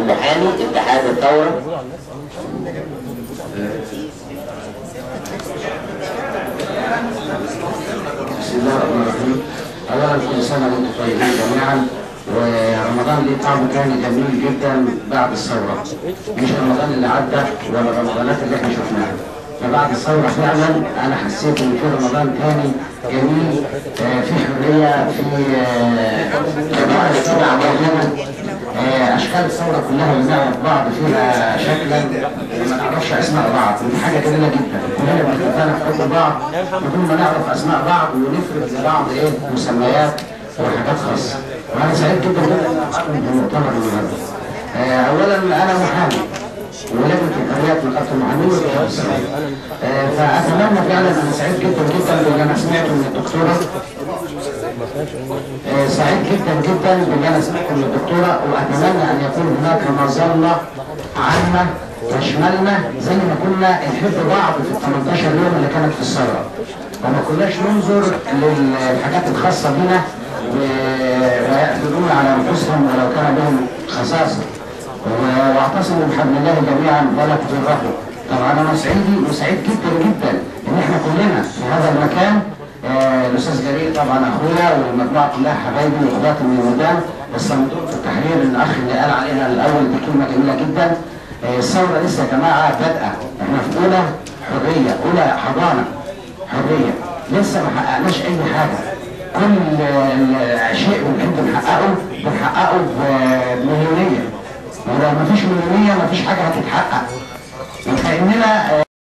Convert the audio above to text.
المحامي اتحاد الثوره بسم الله الرحمن الرحيم اولا كل سنه وانتم طيبين جميعا ورمضان ليه طعم كان جميل جدا بعد الثوره مش رمضان اللي عدى ولا الرمضانات اللي احنا شفناها فبعد الثوره فعلا انا حسيت ان في رمضان تاني جميل آه، في حريه في جماعه الثوره عملنا آه، اشكال الثوره كلها بنعرف بعض فيها شكلا ما نعرفش اسماء بعض ودي حاجه جميله جدا كلنا بنتفق في حب بعض بدون ما نعرف اسماء بعض ونفرد لبعض ايه مسميات وحاجات خاصه وانا سعيد جدا جدا ان اكون في المؤتمر النهارده آه، اولا انا محامي ولجنه الحريات من اكثر المحامين والاتحاد السعودي آه، فاتمنى فعلا انا سعيد جدا جدا باللي انا سمعته من الدكتوره آه، سعيد جدا جدا باللي انا سمعته من الدكتوره واتمنى ان يكون هناك مظله عامه تشملنا زي ما كنا نحب بعض في ال 18 يوم اللي كانت في الثوره وما كناش ننظر للحاجات الخاصه بنا و- ويأخذون على انفسهم ولو كان بهم خصاصه و- واعتصموا بحبل الله جميعا ولا تفرقوا طبعا انا سعيدي وسعيد جدا جدا ان احنا كلنا في هذا المكان آه، الاستاذ جرير طبعا اخويا والمجموعه كلها حبايبي واخواتي من الميدان الصندوق في التحرير الاخ اللي قال عليها الاول دي كلمه جميله جدا آه، الثوره لسه يا جماعه بادئه احنا في اولى حريه اولى حضانه حريه لسه ما حققناش اي حاجه كل آه، شيء بنحب نحققه بنحققه بمليونيه ولو ما فيش مليونيه ما فيش حاجه هتتحقق وكاننا آه،